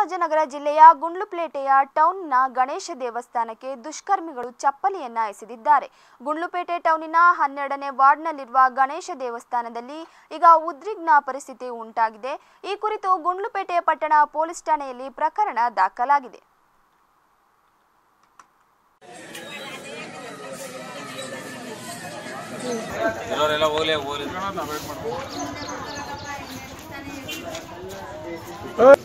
ಚಾಮರಾಜನಗರ ಜಿಲ್ಲೆಯ ಗುಂಡ್ಲುಪೇಟೆಯ ಟೌನ್ನ ಗಣೇಶ ದೇವಸ್ಥಾನಕ್ಕೆ ದುಷ್ಕರ್ಮಿಗಳು ಚಪ್ಪಲಿಯನ್ನ ಎಸೆದಿದ್ದಾರೆ ಗುಂಡ್ಲುಪೇಟೆ ಟೌನಿನ ಹನ್ನೆರಡನೇ ವಾರ್ಡ್ನಲ್ಲಿರುವ ಗಣೇಶ ದೇವಸ್ಥಾನದಲ್ಲಿ ಈಗ ಉದ್ವಿಗ್ನ ಪರಿಸ್ಥಿತಿ ಉಂಟಾಗಿದೆ ಈ ಕುರಿತು ಗುಂಡ್ಲುಪೇಟೆ ಪಟ್ಟಣ ಪೊಲೀಸ್ ಠಾಣೆಯಲ್ಲಿ ಪ್ರಕರಣ ದಾಖಲಾಗಿದೆ ಇರೋರೆಲ್ಲ ಹೋಗ್ಲೇ ಹೋಗ್ಲಿ